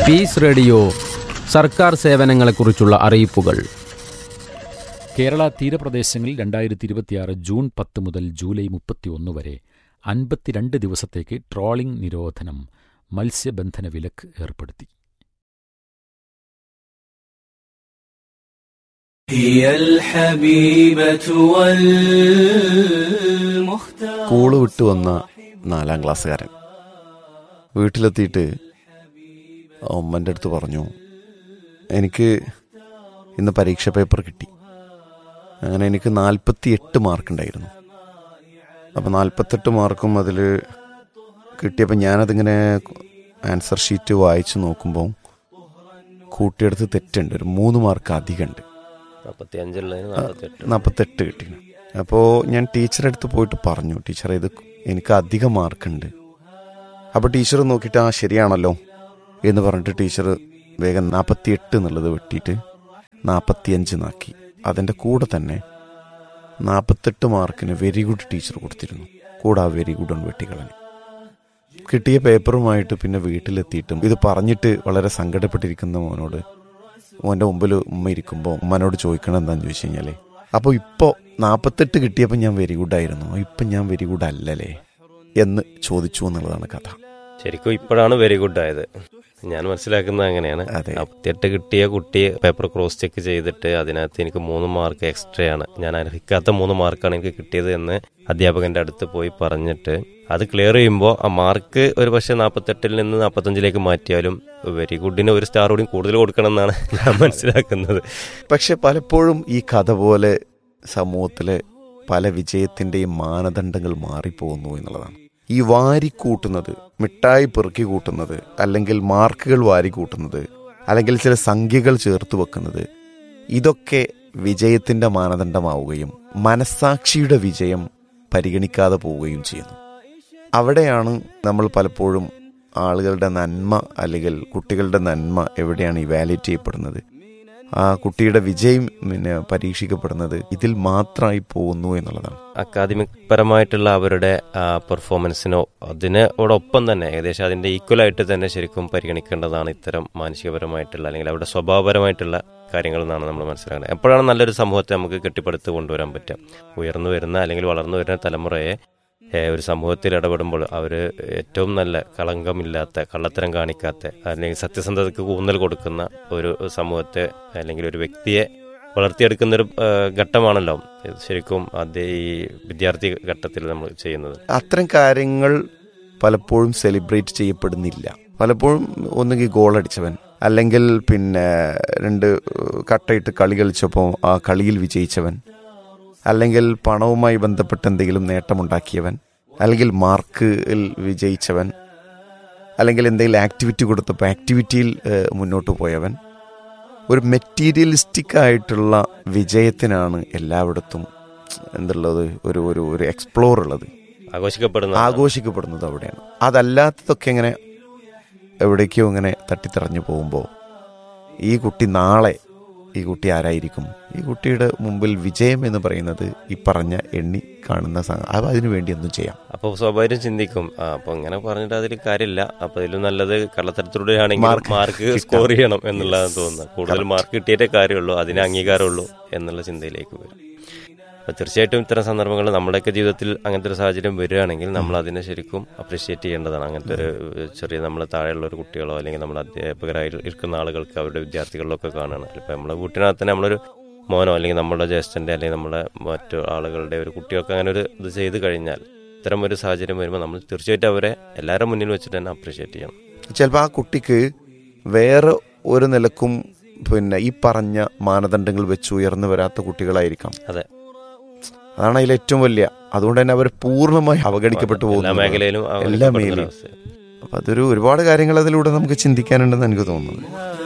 Piece radio സർക്കാർ സേവനങ്ങളെക്കുറിച്ചുള്ള അറിയിപ്പുകൾ കേരള തീരപ്രദേശങ്ങളിൽ രണ്ടായിരത്തി ഇരുപത്തിയാറ് ജൂൺ പത്ത് മുതൽ ജൂലൈ മുപ്പത്തിയൊന്ന് വരെ അൻപത്തിരണ്ട് ദിവസത്തേക്ക് ട്രോളിംഗ് നിരോധനം മത്സ്യബന്ധന വിലക്ക് ഏർപ്പെടുത്തി هي الحبيبة والمختار സ്കൂള് വിട്ട് വന്ന നാലാം ക്ലാസ്സുകാരൻ വീട്ടിലെത്തിയിട്ട് ഉമ്മൻ്റെ അടുത്ത് പറഞ്ഞു എനിക്ക് ഇന്ന് പരീക്ഷ പേപ്പർ കിട്ടി അങ്ങനെ എനിക്ക് നാൽപ്പത്തി എട്ട് മാർക്ക് ഉണ്ടായിരുന്നു അപ്പം നാൽപ്പത്തെട്ട് മാർക്കും അതിൽ കിട്ടിയപ്പോൾ ഞാനതിങ്ങനെ ആൻസർ ഷീറ്റ് വായിച്ച് നോക്കുമ്പോൾ കൂട്ടിയെടുത്ത് തെറ്റുണ്ട് ഒരു മൂന്ന് മാർക്ക് അധികമുണ്ട് നാൽപ്പത്തി അഞ്ചുള്ളതിന് നാൽപ്പത്തെട്ട് നാൽപ്പത്തെട്ട് കിട്ടി അപ്പോൾ ഞാൻ ടീച്ചറെ അടുത്ത് പോയിട്ട് പറഞ്ഞു ടീച്ചറെ ഇത് എനിക്ക് അധികം മാർക്കുണ്ട് അപ്പോൾ ടീച്ചർ നോക്കിയിട്ട് ആ ശരിയാണല്ലോ എന്ന് പറഞ്ഞിട്ട് ടീച്ചർ വേഗം നാൽപ്പത്തിയെട്ട് എന്നുള്ളത് വെട്ടിയിട്ട് നാൽപ്പത്തിയഞ്ച് നാക്കി അതിൻ്റെ കൂടെ തന്നെ നാൽപ്പത്തെട്ട് മാർക്കിന് വെരി ഗുഡ് ടീച്ചർ കൊടുത്തിരുന്നു കൂടെ ആ വെരി ഗുഡ് ഒന്ന് വെട്ടിക്കളഞ്ഞു കിട്ടിയ പേപ്പറുമായിട്ട് പിന്നെ വീട്ടിലെത്തിയിട്ടും ഇത് പറഞ്ഞിട്ട് വളരെ സങ്കടപ്പെട്ടിരിക്കുന്ന മോനോട് മോൻ്റെ മുമ്പിൽ ഉമ്മ ഇരിക്കുമ്പോൾ ഉമ്മനോട് ചോദിക്കണം എന്താന്ന് ചോദിച്ചു കഴിഞ്ഞാൽ അപ്പോൾ ഇപ്പോൾ നാൽപ്പത്തെട്ട് കിട്ടിയപ്പോൾ ഞാൻ വെരി ഗുഡ് ആയിരുന്നു ഇപ്പം ഞാൻ വെരി ഗുഡ് അല്ലല്ലേ എന്ന് ചോദിച്ചു എന്നുള്ളതാണ് കഥ ശരിക്കും ഇപ്പോഴാണ് വെരി ഗുഡ് ആയത് ഞാൻ മനസ്സിലാക്കുന്നത് അങ്ങനെയാണ് അതെ. നാൽപ്പത്തിയെട്ട് കിട്ടിയ കുട്ടി പേപ്പർ ക്രോസ് ചെക്ക് ചെയ്തിട്ട് അതിനകത്ത് എനിക്ക് മൂന്ന് മാർക്ക് എക്സ്ട്രാ ആണ് ഞാൻ അർഹിക്കാത്ത മൂന്ന് മാർക്കാണ് എനിക്ക് കിട്ടിയത് എന്ന് അധ്യാപകന്റെ അടുത്ത് പോയി പറഞ്ഞിട്ട് അത് ക്ലിയർ ചെയ്യുമ്പോൾ ആ മാർക്ക് ഒരു പക്ഷേ നാൽപ്പത്തെട്ടിൽ നിന്ന് നാൽപ്പത്തഞ്ചിലേക്ക് മാറ്റിയാലും വെരി ഗുഡിന് ഒരു സ്റ്റാർ കൂടി കൂടുതൽ കൊടുക്കണം എന്നാണ് ഞാൻ മനസ്സിലാക്കുന്നത് പക്ഷെ പലപ്പോഴും ഈ കഥ പോലെ സമൂഹത്തിലെ പല വിജയത്തിൻ്റെയും മാനദണ്ഡങ്ങൾ മാറിപ്പോകുന്നു എന്നുള്ളതാണ് ഈ വാരിക്കൂട്ടുന്നത് മിഠായി പെറുക്കി കൂട്ടുന്നത് അല്ലെങ്കിൽ മാർക്കുകൾ വാരിക്കൂട്ടുന്നത് അല്ലെങ്കിൽ ചില സംഖ്യകൾ ചേർത്ത് വെക്കുന്നത് ഇതൊക്കെ വിജയത്തിൻ്റെ മാനദണ്ഡമാവുകയും മനസാക്ഷിയുടെ വിജയം പരിഗണിക്കാതെ പോവുകയും ചെയ്യുന്നു അവിടെയാണ് നമ്മൾ പലപ്പോഴും ആളുകളുടെ നന്മ അല്ലെങ്കിൽ കുട്ടികളുടെ നന്മ എവിടെയാണ് ഇവാലുവേറ്റ് ചെയ്യപ്പെടുന്നത് ആ കുട്ടിയുടെ വിജയം പിന്നെ പരീക്ഷിക്കപ്പെടുന്നത് ഇതിൽ മാത്രമായി പോകുന്നു എന്നുള്ളതാണ് അക്കാദമിക് പരമായിട്ടുള്ള അവരുടെ പെർഫോമൻസിനോ അതിനോടൊപ്പം തന്നെ ഏകദേശം അതിന്റെ ഈക്വൽ ആയിട്ട് തന്നെ ശരിക്കും പരിഗണിക്കേണ്ടതാണ് ഇത്തരം മാനസികപരമായിട്ടുള്ള അല്ലെങ്കിൽ അവരുടെ സ്വഭാവപരമായിട്ടുള്ള കാര്യങ്ങൾ എന്നാണ് നമ്മൾ മനസ്സിലാക്കുന്നത് എപ്പോഴാണ് നല്ലൊരു സമൂഹത്തെ നമുക്ക് കെട്ടിപ്പടുത്ത് കൊണ്ടുവരാൻ പറ്റുക ഉയർന്നു വരുന്ന അല്ലെങ്കിൽ വളർന്നു വരുന്ന തലമുറയെ ഏഹ്, ഒരു സമൂഹത്തിൽ ഇടപെടുമ്പോൾ അവർ ഏറ്റവും നല്ല കളങ്കമില്ലാത്ത കള്ളത്തരം കാണിക്കാത്ത അല്ലെങ്കിൽ സത്യസന്ധതയ്ക്ക് ഊന്നൽ കൊടുക്കുന്ന ഒരു സമൂഹത്തെ അല്ലെങ്കിൽ ഒരു വ്യക്തിയെ വളർത്തിയെടുക്കുന്ന ഒരു ഏഹ്, ഘട്ടമാണല്ലോ ഇത് ശരിക്കും അതേ ഈ വിദ്യാർത്ഥി ഘട്ടത്തിൽ നമ്മൾ ചെയ്യുന്നത് അത്തരം കാര്യങ്ങൾ പലപ്പോഴും സെലിബ്രേറ്റ് ചെയ്യപ്പെടുന്നില്ല പലപ്പോഴും ഒന്നുകിൽ ഗോൾ അടിച്ചവൻ അല്ലെങ്കിൽ പിന്നെ രണ്ട് കട്ടയിട്ട് കളി കളിച്ചപ്പോൾ ആ കളിയിൽ വിജയിച്ചവൻ അല്ലെങ്കിൽ പണവുമായി ബന്ധപ്പെട്ട് എന്തെങ്കിലും നേട്ടമുണ്ടാക്കിയവൻ അല്ലെങ്കിൽ മാർക്കിൽ വിജയിച്ചവൻ അല്ലെങ്കിൽ എന്തെങ്കിലും ആക്ടിവിറ്റി കൊടുത്തപ്പോൾ ആക്ടിവിറ്റിയിൽ ഏഹ്, മുന്നോട്ട് പോയവൻ ഒരു മെറ്റീരിയലിസ്റ്റിക് ആയിട്ടുള്ള വിജയത്തിനാണ് എല്ലായിടത്തും എന്തുള്ളത് ഒരു ഒരു ഒരു എക്സ്പ്ലോർ ഉള്ളത് ആഘോഷിക്കപ്പെടുന്ന ആഘോഷിക്കപ്പെടുന്നത് അവിടെയാണ് അതല്ലാത്തതൊക്കെ ഇങ്ങനെ എവിടേക്കോ ഇങ്ങനെ തട്ടിത്തറഞ്ഞു പോകുമ്പോൾ ഈ കുട്ടി നാളെ ഈ കുട്ടി ആരായിരിക്കും ഈ കുട്ടിയുടെ മുമ്പിൽ വിജയം എന്ന് പറയുന്നത് ഈ പറഞ്ഞ എണ്ണി കാണുന്ന സാ- അത് അതിനു വേണ്ടി എന്തും ചെയ്യാം അപ്പോൾ സ്വാഭാവികം ചിന്തിക്കും ആ അപ്പൊ ഇങ്ങനെ പറഞ്ഞിട്ട് അതിൽ കാര്യമില്ല അപ്പൊ ഇതിലും നല്ലത് കള്ളത്തരത്തിലൂടെ ആണെങ്കിൽ മാർക്ക് മാർക്ക് കിട്ടാം. സ്കോർ ചെയ്യണം എന്നുള്ളതാണ് തോന്നുന്നത് കൂടുതൽ മാർക്ക് കിട്ടിയിട്ടേ കാര്യമുള്ളൂ അതിന് അംഗീകാരമുള്ളൂ എന്നുള്ള ചിന്തയിലേക്ക് വരും അപ്പൊ തീർച്ചയായിട്ടും ഇത്തരം സന്ദർഭങ്ങൾ നമ്മുടെയൊക്കെ ജീവിതത്തിൽ അങ്ങനത്തെ ഒരു സാഹചര്യം വരികയാണെങ്കിൽ നമ്മൾ അതിനെ ശരിക്കും അപ്രീഷിയേറ്റ് ചെയ്യേണ്ടതാണ് അങ്ങനത്തെ ഒരു ചെറിയ നമ്മൾ താഴെയുള്ള ഒരു കുട്ടികളോ അല്ലെങ്കിൽ നമ്മുടെ അധ്യാപകരായി ഇരിക്കുന്ന ആളുകൾക്ക് അവരുടെ വിദ്യാർത്ഥികളിലൊക്കെ കാണുകയാണ് ഇപ്പൊ നമ്മളെ വീട്ടിനകത്ത് തന്നെ നമ്മളൊരു മോനോ അല്ലെങ്കിൽ നമ്മുടെ ജ്യേഷ്ഠന്റെ അല്ലെങ്കിൽ നമ്മുടെ മറ്റു ആളുകളുടെ ഒരു കുട്ടികൾക്ക് അങ്ങനെ ഒരു ഇത് ചെയ്ത് കഴിഞ്ഞാൽ ഇത്തരം ഒരു സാഹചര്യം വരുമ്പോൾ നമ്മൾ തീർച്ചയായിട്ടും അവരെ എല്ലാവരുടെ മുന്നിൽ വെച്ചിട്ട് തന്നെ അപ്രീഷിയേറ്റ് ചെയ്യണം ചിലപ്പോൾ ആ കുട്ടിക്ക് വേറെ ഒരു നിലക്കും പിന്നെ ഈ പറഞ്ഞ മാനദണ്ഡങ്ങൾ വെച്ച് ഉയർന്നു വരാത്ത കുട്ടികളായിരിക്കാം അതെ അതാണ് അതിൽ ഏറ്റവും വലിയ അതുകൊണ്ട് തന്നെ അവർ പൂർണ്ണമായി അവഗണിക്കപ്പെട്ടു എല്ലാ പോകുന്നു മേഖലയിലും എല്ലാ അവഗണിക്കപ്പെടുന്ന മേഖലയും ഒരവസ്ഥയാണ്. അപ്പൊ അതൊരു ഒരുപാട് കാര്യങ്ങൾ അതിലൂടെ നമുക്ക് ചിന്തിക്കാനുണ്ടെന്ന് എനിക്ക് തോന്നുന്നു